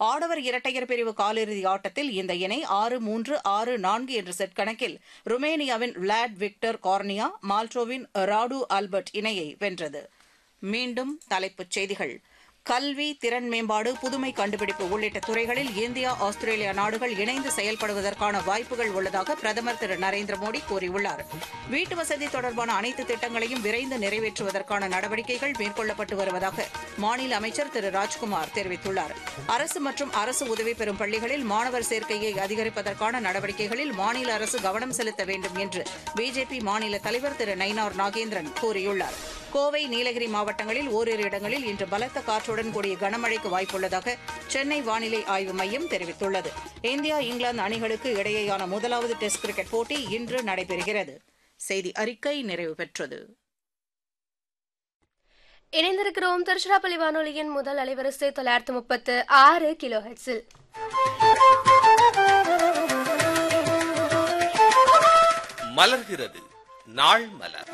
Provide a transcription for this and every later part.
ஆடவர் இரட்டையர் பிரிவு காலிறுதி ஆட்டத்தில் இந்த இணை ஆறு மூன்று ஆறு நான்கு என்ற செட் கணக்கில் ருமேனியாவின் விளாட் விக்டர் கார்னியா மால்டோவின் ராடு ஆல்பர்ட் இணையை வென்றது மீண்டும் தலைப்புச் செய்திகள் கல்வி திறன் மேம்பாடு புதுமை கண்டுபிடிப்பு உள்ளிட்ட துறைகளில் இந்தியா ஆஸ்திரேலியா நாடுகள் இணைந்து செயல்படுவதற்கான வாய்ப்புகள் உள்ளதாக பிரதமர் திரு நரேந்திர மோடி கூறியுள்ளார் வீட்டு வசதி தொடர்பான அனைத்து திட்டங்களையும் விரைந்து நிறைவேற்றுவதற்கான நடவடிக்கைகள் மேற்கொள்ளப்பட்டு வருவதாக மாநில அமைச்சர் திரு ராஜ்குமார் தெரிவித்துள்ளார் அரசு மற்றும் அரசு உதவி பெறும் பள்ளிகளில் மாணவர் சேர்க்கையை அதிகரிப்பதற்கான நடவடிக்கைகளில் மாநில அரசு கவனம் செலுத்த வேண்டும் என்று பிஜேபி மாநில தலைவர் திரு நயினார் நாகேந்திரன் கூறியுள்ளார் கோவை நீலகிரி மாவட்டங்களில் ஓரிரு இடங்களில் இன்று பலத்த காற்றுடன் கூடிய கனமழைக்கு வாய்ப்புள்ளதாக சென்னை வானிலை ஆய்வு மையம் தெரிவித்துள்ளது இந்தியா இங்கிலாந்து அணிகளுக்கு இடையேயான முதலாவது டெஸ்ட் கிரிக்கெட் போட்டி இன்று நடைபெறுகிறது செய்தி அறிக்கை நிறைவு பெற்றது இணைந்திருக்கிறோம் திருச்சிராப்பள்ளி வானொலியின் முதல் அலைவரிசை தொள்ளாயிரத்து முப்பத்து ஆறு கிலோ ஹெட்ஸில் மலர்கிறது நாள் மலர்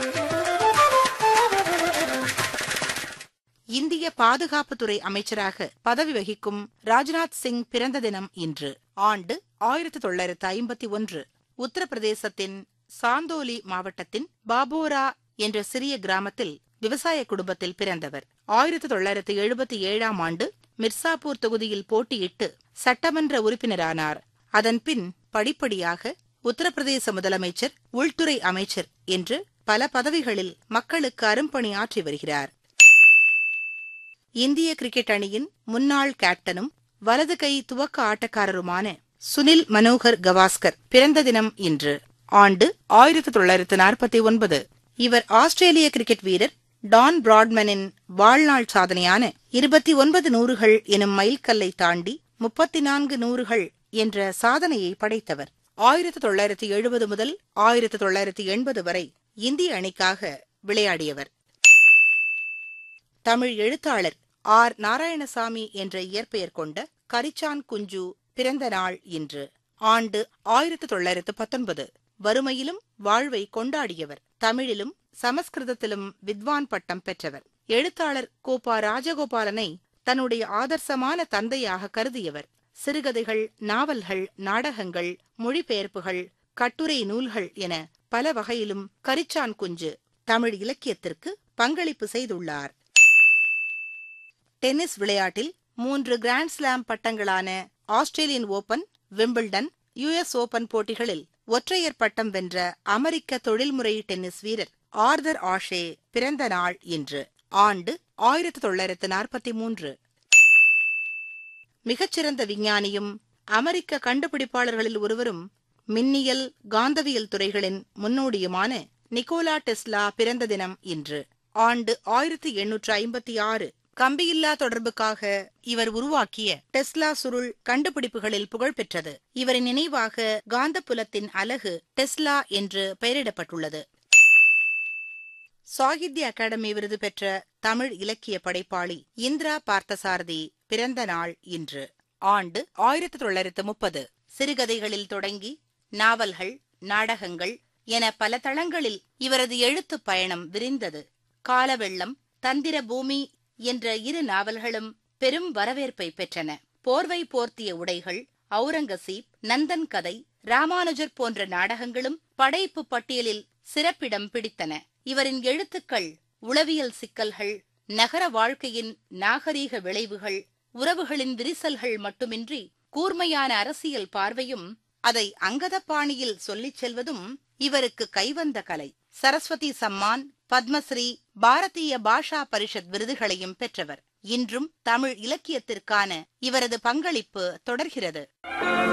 இந்திய பாதுகாப்புத்துறை அமைச்சராக பதவி வகிக்கும் ராஜ்நாத் சிங் பிறந்த தினம் இன்று ஆண்டு ஆயிரத்தி தொள்ளாயிரத்து ஐம்பத்தி ஒன்று உத்தரப்பிரதேசத்தின் சாந்தோலி மாவட்டத்தின் பாபோரா என்ற சிறிய கிராமத்தில் விவசாய குடும்பத்தில் பிறந்தவர் ஆயிரத்தி தொள்ளாயிரத்து எழுபத்தி ஏழாம் ஆண்டு மிர்சாப்பூர் தொகுதியில் போட்டியிட்டு சட்டமன்ற உறுப்பினரானார் அதன்பின் படிப்படியாக உத்தரப்பிரதேச முதலமைச்சர் உள்துறை அமைச்சர் என்று பல பதவிகளில் மக்களுக்கு அரும்பணி ஆற்றி வருகிறார் இந்திய கிரிக்கெட் அணியின் முன்னாள் கேப்டனும் வலது கை துவக்க ஆட்டக்காரருமான சுனில் மனோகர் கவாஸ்கர் பிறந்த தினம் இன்று ஆண்டு ஆயிரத்தி தொள்ளாயிரத்து நாற்பத்தி ஒன்பது இவர் ஆஸ்திரேலிய கிரிக்கெட் வீரர் டான் பிராட்மனின் வாழ்நாள் சாதனையான இருபத்தி ஒன்பது நூறுகள் எனும் மைல்கல்லை தாண்டி முப்பத்தி நான்கு நூறுகள் என்ற சாதனையை படைத்தவர் ஆயிரத்தி தொள்ளாயிரத்தி எழுபது முதல் ஆயிரத்தி தொள்ளாயிரத்தி எண்பது வரை இந்திய அணிக்காக விளையாடியவர் தமிழ் எழுத்தாளர் ஆர் நாராயணசாமி என்ற இயற்பெயர் கொண்ட கரிச்சான் குஞ்சு பிறந்த நாள் இன்று ஆண்டு ஆயிரத்து தொள்ளாயிரத்து பத்தொன்பது வறுமையிலும் வாழ்வை கொண்டாடியவர் தமிழிலும் சமஸ்கிருதத்திலும் வித்வான் பட்டம் பெற்றவர் எழுத்தாளர் கோபா ராஜகோபாலனை தன்னுடைய ஆதர்சமான தந்தையாக கருதியவர் சிறுகதைகள் நாவல்கள் நாடகங்கள் மொழிபெயர்ப்புகள் கட்டுரை நூல்கள் என பல வகையிலும் கரிச்சான் குஞ்சு தமிழ் இலக்கியத்திற்கு பங்களிப்பு செய்துள்ளார் டென்னிஸ் விளையாட்டில் மூன்று கிராண்ட் ஸ்லாம் பட்டங்களான Australian Open Wimbledon US Open போட்டிகளில் ஒற்றையர் பட்டம் வென்ற அமெரிக்க தொழில்முறை டென்னிஸ் வீரர் ஆர்தர் ஆஷே பிறந்த நாள் இன்று ஆண்டு ஆயிரத்தி தொள்ளாயிரத்து நாற்பத்தி மூன்று மிகச்சிறந்த விஞ்ஞானியும் அமெரிக்க கண்டுபிடிப்பாளர்களில் ஒருவரும் மின்னியல் காந்தவியல் துறைகளின் முன்னோடியுமான நிக்கோலா டெஸ்லா பிறந்த தினம் இன்று ஆண்டு ஆயிரத்தி எண்ணூற்று ஐம்பத்தி ஆறு கம்பியில்லா தொடர்புக்காக இவர் உருவாக்கிய டெஸ்லா சுருள் கண்டுபிடிப்புகளில் புகழ்பெற்றது இவரின் நினைவாக காந்தப்புலத்தின் அலகு டெஸ்லா என்று பெயரிடப்பட்டுள்ளது சாகித்ய அகாடமி விருது பெற்ற தமிழ் இலக்கிய படைப்பாளி இந்திரா பார்த்தசாரதி பிறந்த நாள் இன்று ஆண்டு ஆயிரத்தி தொள்ளாயிரத்து முப்பது சிறுகதைகளில் தொடங்கி நாவல்கள் நாடகங்கள் என பல தளங்களில் இவரது எழுத்துப் பயணம் விரிந்தது காலவெள்ளம் தந்திர பூமி என்ற இரு நாவல்களும் பெரும் வரவேற்பை பெற்றன போர்வை போர்த்திய உடைகள் அவுரங்கசீப் நந்தன் கதை ராமானுஜர் போன்ற நாடகங்களும் படைப்பு பட்டியலில் சிறப்பிடம் பிடித்தன இவரின் எழுத்துக்கள் உளவியல் சிக்கல்கள் நகர வாழ்க்கையின் நாகரீக விளைவுகள் உறவுகளின் விரிசல்கள் மட்டுமின்றி கூர்மையான அரசியல் பார்வையும் அதை அங்கதப்பாணியில் சொல்லிச் செல்வதும் இவருக்கு கைவந்த கலை சரஸ்வதி சம்மான் பத்மஸ்ரீ பாரதிய பாஷா பரிஷத் விருதுகளையும் பெற்றவர் இன்றும் தமிழ் இலக்கியத்திற்கான இவரது பங்களிப்பு தொடர்கிறது